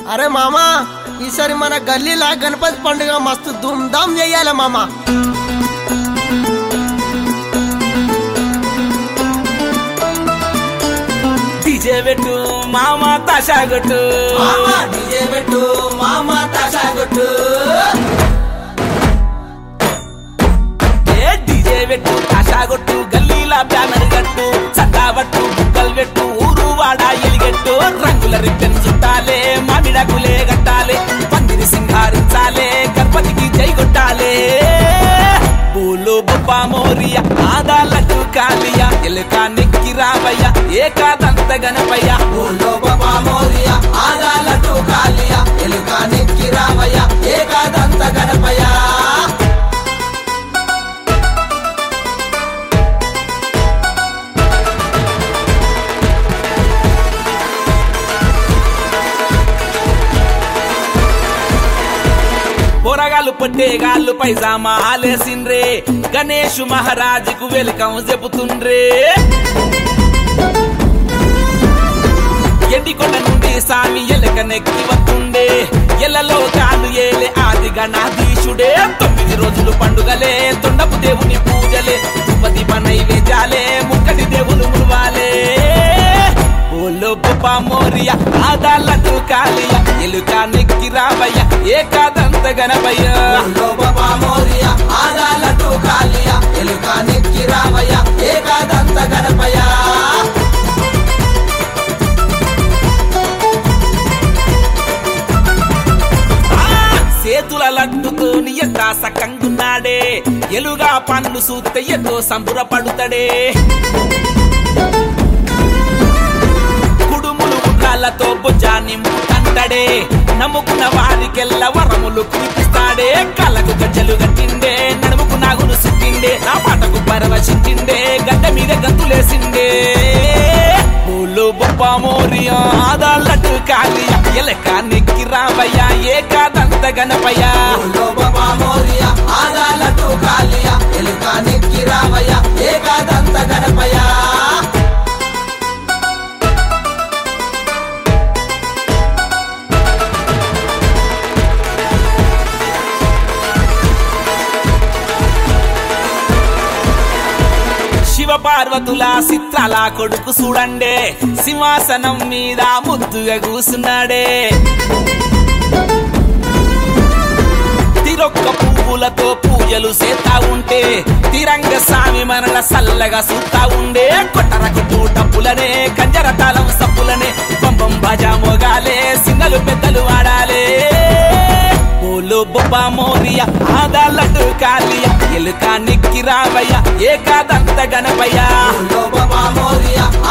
అరే మామా ఈసారి మన గల్లీలా గణపతి పండుగ మస్తు ధూమ్ధామ్ చెయ్యాలి మామా డీజే పెట్టు మామ తాషాగొట్టు డీజే పెట్టు మామా తాషాగొట్టు ఏ డీజే పెట్టు తాషాగొట్టు గల్లీలా బ్యానర్ కట్టు చందాబట్టు బుక్కలు పెట్టు ఊరు వాడ ఎలిగెట్టు రంగుల రిబ్బన్ చుట్టాలే మామిడాకులే కట్టాలే పందిరి సింగారించాలే గణపతికి జై కొట్టాలే పూలు బొప్ప మోరియ ఆదాలకు కాలియ ఎలుక నెక్కి రావయ్య ఏకాదంత గణపయ్య ఊళ్ళో బాబా మోరియ ఆదాలటు కాలియ ఎలుక నెక్కి రావయ్య ఏకాదంత గణపయ్య పొరగాలు పట్టేగాళ్ళు పైజామా ఆలేసిండ్రే గణేష్ మహారాజుకు వెల్కం చెబుతుండ్రే ఎండికొండ నుండి సామి ఎలక నెక్కి వస్తుండే ఎల్లలో కాలు ఏలే ఆది గణాధీశుడే తొమ్మిది రోజులు పండుగలే తొండపు దేవుని పూజలే దుపది నైవేద్యాలే ముక్కటి దేవులు ములవాలే ఓలో బొప్ప మోరియ ఆదాలటు కాలియ ఎలుక నెక్కి రావయ్య ఏకాదంత గణపయ్య ఊళ్ళో బాబా మోరియ ఆదాలటు కాలియ ఎలుక నెక్కి రావయ్య ఏకాదంత గణపయ్య సేతుల లడ్డుతో ఎంత సకంగున్నాడే ఎలుగా పన్ను సూత్తే ఎంతో సంబురపడుతాడే కుడుములు ఉండ్రాలతో భుజా నింపుతంటడే నమ్ముకున్న వారికెల్ల వరములు కురిపిస్తాడే కళ్ళకు గజ్జలు గట్టిండే నడుముకు నాగును సుట్టిండే నా పాటకు పరవశించిండే గడ్డ మీద గంతులేసిండే పూలు బొప్ప మోరియా ఆదాళ్ళట్టు కాలియ ఎలక నెక్కి రావయ్య ఏకాదంత గణపయ్య ఊళ్ళో బాబా మోరియ ఆదాలటు కాలియ ఎలుక నెక్కి రావయ్య ఏకాదంత గణపయ్య శివ పార్వతుల చిత్రాల కొడుకు చూడండే సింహాసనం మీద ముద్దుగా కూసున్నాడే తిరొక్క పువ్వులతో పూజలు చేస్తా ఉంటే తిరంగ స్వామి మనల సల్లగా చూస్తా ఉండే కొట్టరకు డప్పులనే కంజర తాళం సప్పులనే పంపం భజా మోగాలే సింగలు పెద్దలు వాడాలే పూలు బొబ్బ మోరియ ఆదాలటు కాలియ ఎలుక నెక్కి రావయ్య ఏకాదంత గణపయ్య ఊళ్ళో బాబా మోరియ